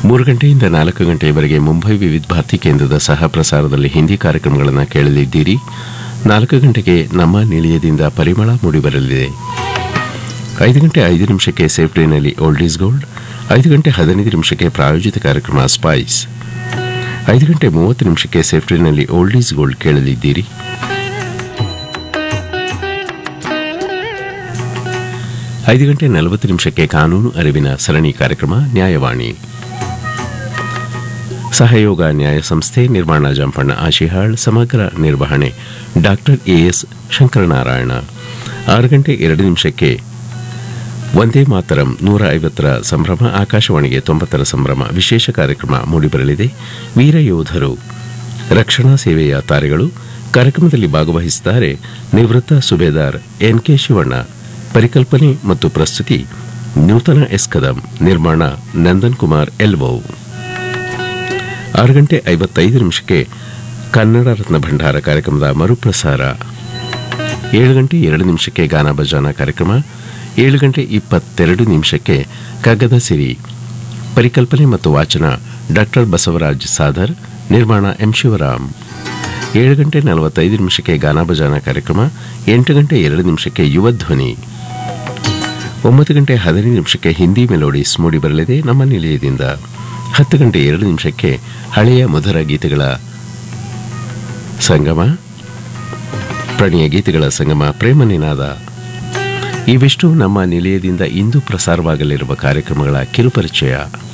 ಮೂರು ಗಂಟೆಯಿಂದ ನಾಲ್ಕು ಗಂಟೆಯವರೆಗೆ ಮುಂಬೈ ವಿವಿಧ ಭಾರತಿ ಕೇಂದ್ರದ ಸಹ ಪ್ರಸಾರದಲ್ಲಿ ಹಿಂದಿ ಕಾರ್ಯಕ್ರಮಗಳನ್ನು ಕೇಳಲಿದ್ದೀರಿ ನಾಲ್ಕು ಗಂಟೆಗೆ ನಮ್ಮ ನಿಲಯದಿಂದ ಪರಿಮಳ ಮೂಡಿಬರಲಿದೆ ಐದು ಗಂಟೆ ಐದು ನಿಮಿಷಕ್ಕೆ ಸೇಫ್ಟಿನಲ್ಲಿ ಓಲ್ಡ್ ಈಸ್ ಗೋಲ್ಡ್ ಐದು ಗಂಟೆ ಹದಿನೈದು ನಿಮಿಷಕ್ಕೆ ಪ್ರಾಯೋಜಿತ ಕಾರ್ಯಕ್ರಮ ಸ್ಪೈಸ್ ಐದು ಗಂಟೆ ಮೂವತ್ತು ನಿಮಿಷಕ್ಕೆ ಸೇಫ್ಟಿನಲ್ಲಿ ಓಲ್ಡ್ ಈಸ್ ಗೋಲ್ಡ್ ಕೇಳಲಿದ್ದೀರಿ ಐದು ಗಂಟೆ ನಲವತ್ತು ನಿಮಿಷಕ್ಕೆ ಕಾನೂನು ಅರಿವಿನ ಸರಣಿ ಕಾರ್ಯಕ್ರಮ ನ್ಯಾಯವಾಣಿ ಸಹಯೋಗ ನ್ಯಾಯ ಸಂಸ್ಥೆ ನಿರ್ಮಾಣ ಜಂಪಣ್ಣ ಆಶಿಹಾಳ್ ಸಮಗ್ರ ನಿರ್ವಹಣೆ ಡಾಕ್ಟರ್ ಎಎಸ್ ಶಂಕರನಾರಾಯಣ ಆರು ಗಂಟೆ ಎರಡು ನಿಮಿಷಕ್ಕೆ ಒಂದೇ ಮಾತರಂ ನೂರ ಐವತ್ತರ ಸಂಭ್ರಮ ಆಕಾಶವಾಣಿಗೆ ತೊಂಬತ್ತರ ಸಂಭ್ರಮ ವಿಶೇಷ ಕಾರ್ಯಕ್ರಮ ಮೂಡಿಬರಲಿದೆ ವೀರ ಯೋಧರು ರಕ್ಷಣಾ ಸೇವೆಯ ತಾರೆಗಳು ಕಾರ್ಯಕ್ರಮದಲ್ಲಿ ಭಾಗವಹಿಸುತ್ತಾರೆ ನಿವೃತ್ತ ಸುಬೇದಾರ್ ಎನ್ ಕೆ ಶಿವಣ್ಣ ಪರಿಕಲ್ಪನೆ ಮತ್ತು ಪ್ರಸ್ತುತಿ ನೂತನ ಎಸ್ ಕದಂ ನಿರ್ಮಾಣ ನಂದನ್ ಕುಮಾರ್ ಎಲ್ವೋ ಆರು ಗಂಟೆ ಐವತ್ತೈದು ನಿಮಿಷಕ್ಕೆ ಕನ್ನಡ ರತ್ನ ಭಂಡಾರ ಕಾರ್ಯಕ್ರಮದ ಮರುಪ್ರಸಾರ ಏಳು ಗಂಟೆ ಎರಡು ನಿಮಿಷಕ್ಕೆ ಗಾನ ಭಜಾನ ಕಾರ್ಯಕ್ರಮ ಏಳು ಗಂಟೆ ಇಪ್ಪತ್ತೆರಡು ನಿಮಿಷಕ್ಕೆ ಕಗ್ಗದ ಸಿರಿ ಪರಿಕಲ್ಪನೆ ಮತ್ತು ವಾಚನ ಡಾಕ್ಟರ್ ಬಸವರಾಜ್ ಸಾದರ್ ನಿರ್ಮಾಣ ಎಂ ಶಿವರಾಮ್ ಏಳು ಗಂಟೆ ನಲವತ್ತೈದು ನಿಮಿಷಕ್ಕೆ ಗಾನ ಭಜಾನ ಕಾರ್ಯಕ್ರಮ ಎಂಟು ಗಂಟೆ ಎರಡು ನಿಮಿಷಕ್ಕೆ ಯುವ ಧ್ವನಿ ಒಂಬತ್ತು ಗಂಟೆ ಹದಿನೈದು ನಿಮಿಷಕ್ಕೆ ಹಿಂದಿ ಮೆಲೋಡಿಸ್ ಮೂಡಿ ಬರಲಿದೆ ನಮ್ಮ ನಿಲಯದಿಂದ ಹತ್ತು ಗಂಟೆ ಎರಡು ನಿಮಿಷಕ್ಕೆ ಹಳೆಯ ಮಧುರ ಗೀತೆಗಳ ಸಂಗಮ ಪ್ರಣಯ ಗೀತೆಗಳ ಸಂಗಮ ಪ್ರೇಮ ನಿನಾದ ಇವಿಷ್ಟು ನಮ್ಮ ನಿಲಯದಿಂದ ಇಂದು ಪ್ರಸಾರವಾಗಲಿರುವ ಕಾರ್ಯಕ್ರಮಗಳ ಕಿರುಪರಿಚಯ